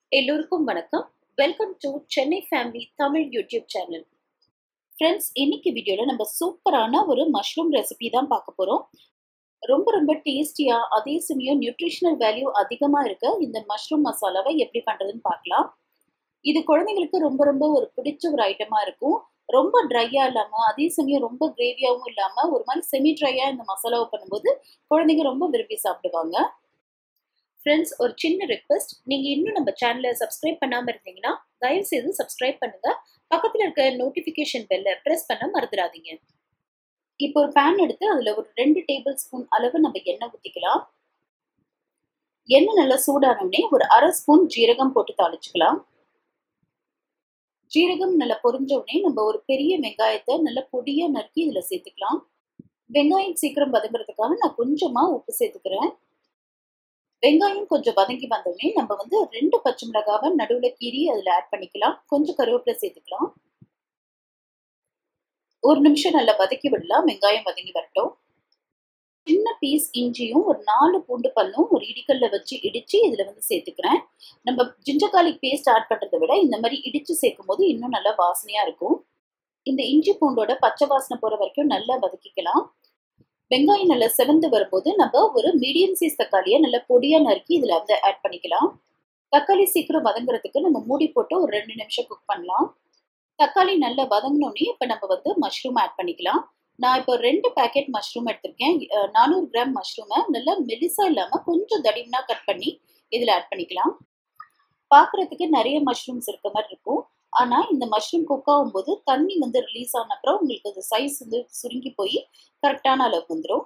எல்லோருக்கும் வணக்கம் welcome to Chennai family Tamil YouTube channel friends இன்னைக்கு வீடியோவில் நம்ம சூப்பரான ஒரு மஷ்ரூம் ரெசிபி தான் பார்க்க போகிறோம் ரொம்ப ரொம்ப டேஸ்டியாக அதே சமயம் நியூட்ரிஷனல் வேல்யூ அதிகமாக இருக்க இந்த மஷ்ரூம் மசாலாவை எப்படி பண்ணுறதுன்னு பார்க்கலாம் இது குழந்தைங்களுக்கு ரொம்ப ரொம்ப ஒரு பிடிச்ச ஒரு ஐட்டமாக இருக்கும் ரொம்ப ட்ரையாக இல்லாமல் அதே சமயம் ரொம்ப கிரேவியாகவும் இல்லாமல் ஒரு மாதிரி செமி ட்ரையாக இந்த மசாலாவை பண்ணும்போது குழந்தைங்க ரொம்ப விரும்பி சாப்பிடுவாங்க ஃப்ரெண்ட்ஸ் ஒரு சின்ன ரெக்வஸ்ட் நீங்கள் இன்னும் நம்ம சேனலை சப்ஸ்கிரைப் பண்ணாமல் இருந்தீங்கன்னா தயவுசெய்து சப்ஸ்கிரைப் பண்ணுங்க பக்கத்தில் இருக்க நோட்டிஃபிகேஷன் பெல்லை ப்ரெஸ் பண்ண மறந்துடாதீங்க இப்போ ஒரு பேன் எடுத்து அதில் ஒரு ரெண்டு டேபிள் ஸ்பூன் அளவு நம்ம எண்ணெய் ஊற்றிக்கலாம் எண்ணெய் நல்லா சூடானோடனே ஒரு அரை ஸ்பூன் ஜீரகம் போட்டு தாளிச்சுக்கலாம் ஜீரகம் நல்லா பொரிஞ்ச உடனே நம்ம ஒரு பெரிய வெங்காயத்தை நல்லா பொடியாக நறுக்கி இதில் சேர்த்துக்கலாம் வெங்காயம் சீக்கிரம் வதங்குறதுக்காக நான் கொஞ்சமாக உப்பு சேர்த்துக்கிறேன் வெங்காயம் கொஞ்சம் வதங்கி வந்தோடனே நம்ம வந்து ரெண்டு பச்சை மிளகாவை நடுவில் கீறி அதில் ஆட் பண்ணிக்கலாம் கொஞ்சம் கருவேப்பிலை சேர்த்துக்கலாம் ஒரு நிமிஷம் நல்லா வதக்கி விடலாம் வெங்காயம் வதங்கி வரட்டும் சின்ன பீஸ் இஞ்சியும் ஒரு நாலு பூண்டு பல்லும் ஒரு இடிக்கல்ல வச்சு இடிச்சு இதுல வந்து சேர்த்துக்கிறேன் நம்ம ஜிஞ்சர் கார்லிக் பேஸ்ட் ஆட் பண்றதை விட இந்த மாதிரி இடிச்சு சேர்க்கும் போது இன்னும் நல்லா வாசனையா இருக்கும் இந்த இஞ்சி பூண்டோட பச்சை வாசனை போற வரைக்கும் நல்லா வதக்கிக்கலாம் வெங்காயம் நல்லா செவந்து வரும்போது நம்ம ஒரு மீடியம் சைஸ் தக்காளியை நல்லா பொடியாக நறுக்கி இதில் வந்து ஆட் பண்ணிக்கலாம் தக்காளி சீக்கிரம் வதங்குறதுக்கு நம்ம மூடி போட்டு ஒரு ரெண்டு நிமிஷம் குக் பண்ணலாம் தக்காளி நல்லா வதங்கினோடனே இப்போ நம்ம வந்து மஷ்ரூம் ஆட் பண்ணிக்கலாம் நான் இப்போ ரெண்டு பேக்கெட் மஷ்ரூம் எடுத்திருக்கேன் நானூறு கிராம் மஷ்ரூமை நல்லா மெலிசா இல்லாமல் கொஞ்சம் தடிமனா கட் பண்ணி இதில் ஆட் பண்ணிக்கலாம் பார்க்குறதுக்கு நிறைய மஷ்ரூம்ஸ் இருக்க மாதிரி இருக்கும் ஆனால் இந்த மஷ்ரூம் குக் ஆகும்போது தண்ணி வந்து ரிலீஸ் ஆன அப்புறம் உங்களுக்கு அந்த சைஸ் வந்து சுருங்கி போய் கரெக்டான அளவுக்கு வந்துடும்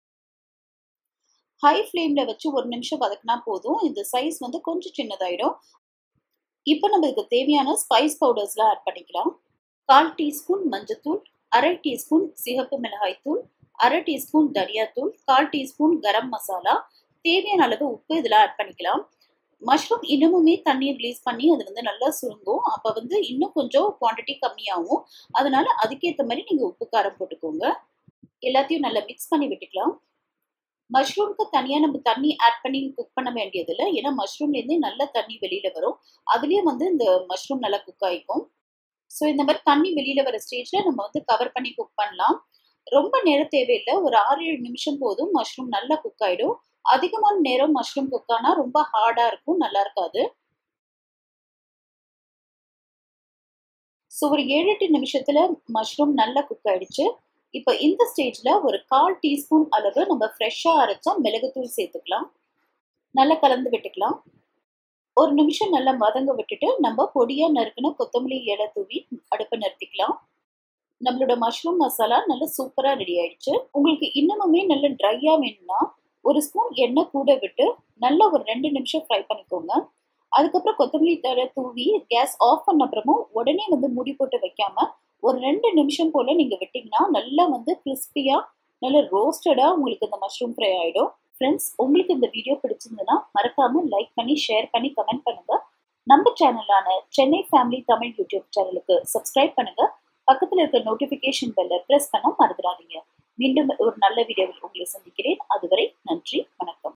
ஹை ஃப்ளேமில் வச்சு ஒரு நிமிஷம் வதக்கினா போதும் இந்த சைஸ் வந்து கொஞ்சம் சின்னதாயிடும் இப்போ நம்ம இதுக்கு தேவையான ஸ்பைஸ் பவுடர்ஸ்லாம் ஆட் பண்ணிக்கலாம் கால் டீஸ்பூன் மஞ்சத்தூள் அரை டீஸ்பூன் சிகப்பு மிளகாய் தூள் அரை டீஸ்பூன் தனியாத்தூள் கால் டீஸ்பூன் கரம் மசாலா தேவையான அளவு உப்பு இதில் ஆட் பண்ணிக்கலாம் மஷ்ரூம் இன்னமுமே தண்ணி ரிலீஸ் பண்ணி அது வந்து நல்லா சுருங்கும் அப்போ வந்து இன்னும் கொஞ்சம் குவான்டிட்டி கம்மியாகும் அதனால அதுக்கேற்ற மாதிரி நீங்கள் உப்பு காரம் போட்டுக்கோங்க எல்லாத்தையும் நல்லா மிக்ஸ் பண்ணி விட்டுக்கலாம் மஷ்ரூம்க்கு தனியாக நம்ம தண்ணி ஆட் பண்ணி குக் பண்ண வேண்டியதில்லை ஏன்னா மஷ்ரூம்லேருந்தே நல்ல தண்ணி வெளியில் வரும் அதுலேயே வந்து இந்த மஷ்ரூம் நல்லா குக் ஆகிக்கும் ஸோ இந்த மாதிரி தண்ணி வெளியில் வர ஸ்டேஜில் நம்ம வந்து கவர் பண்ணி குக் பண்ணலாம் ரொம்ப நேரம் தேவையில்லை ஒரு ஆறு ஏழு நிமிஷம் போதும் மஷ்ரூம் நல்லா குக் ஆகிடும் அதிகமான நேரம் மஷ்ரூம் குக் ஆனால் ரொம்ப ஹார்டாக இருக்கும் நல்லா இருக்காது ஸோ ஒரு ஏழு எட்டு நிமிஷத்தில் மஷ்ரூம் நல்லா குக் ஆயிடுச்சு இப்போ இந்த ஸ்டேஜில் ஒரு கால் டீஸ்பூன் அளவு நம்ம ஃப்ரெஷ்ஷாக அரைச்சா மிளகுத்தூள் சேர்த்துக்கலாம் நல்லா கலந்து விட்டுக்கலாம் ஒரு நிமிஷம் நல்லா வதங்க விட்டுட்டு நம்ம பொடியாக நறுக்குன கொத்தமல்லி இலை தூவி அடுப்பை நிறுத்திக்கலாம் நம்மளோட மஷ்ரூம் மசாலா நல்லா சூப்பராக ரெடி ஆயிடுச்சு உங்களுக்கு இன்னமுமே நல்ல ட்ரையாக வேணும்னா ஒரு ஸ்பூன் எண்ணெய் கூட விட்டு நல்லா ஒரு ரெண்டு நிமிஷம் ஃப்ரை பண்ணிக்கோங்க அதுக்கப்புறம் கொத்தமல்லி தழை தூவி கேஸ் ஆஃப் பண்ண அப்புறமும் உடனே வந்து மூடி போட்டு வைக்காம ஒரு ரெண்டு நிமிஷம் போல நீங்க விட்டீங்கன்னா நல்லா வந்து கிறிஸ்பியா நல்ல ரோஸ்டடா உங்களுக்கு இந்த மஷ்ரூம் ஃப்ரை ஆயிடும் ஃப்ரெண்ட்ஸ் உங்களுக்கு இந்த வீடியோ பிடிச்சிருந்ததுன்னா மறக்காம லைக் பண்ணி ஷேர் பண்ணி கமெண்ட் பண்ணுங்க நம்ம சேனலான சென்னை ஃபேமிலி தமிழ் யூடியூப் சேனலுக்கு சப்ஸ்கிரைப் பண்ணுங்க பக்கத்தில் இருக்க நோட்டிஃபிகேஷன் பெல்லை ப்ரெஸ் பண்ண மறந்துடாதீங்க மீண்டும் ஒரு நல்ல வீடியோவில் உங்களை சந்திக்கிறேன் அதுவரை நன்றி வணக்கம்